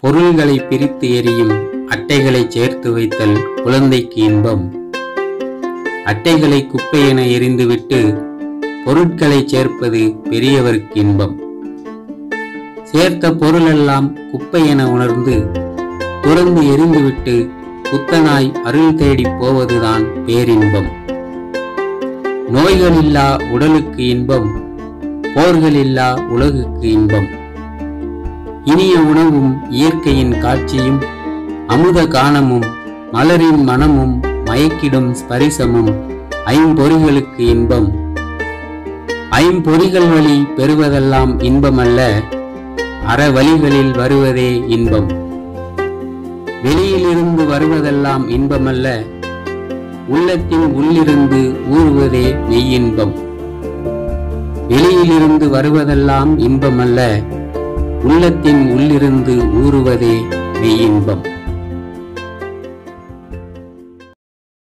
பொருள்களை பிரித்து எறியும் அட்டைகளை சேர்த்து வைத்தல் குழந்தைக்கு இன்பம் அட்டைகளை குப்பை என எறிந்துவிட்டு பொருட்களை சேர்ப்பது பெரியவருக்கு இன்பம் சேர்த்த பொருளெல்லாம் குப்பை என உணர்ந்து துறந்து எறிந்துவிட்டு புத்தனாய் அருள் தேடி போவதுதான் பேரின்பம் நோய்களில்லா உடலுக்கு இன்பம் போர்களில்லா உலகுக்கு இன்பம் இனிய உணவும் இயற்கையின் காட்சியும் அமுத கானமும் மலரின் மனமும் மயக்கிடும் ஸ்பரிசமும் ஐம்பொறிகளுக்கு இன்பம் ஐம்பொறிகள் வழி பெறுவதெல்லாம் இன்பமல்ல அறவழிகளில் வருவதே இன்பம் வெளியிலிருந்து வருவதெல்லாம் இன்பமல்ல உள்ளத்தின் உள்ளிருந்து ஊறுவதே மெய்யின்பம் வெளியிலிருந்து வருவதெல்லாம் இன்பமல்ல உள்ளத்தின் உள்ளிருந்து ஊறுவதே மெய்யின்பம்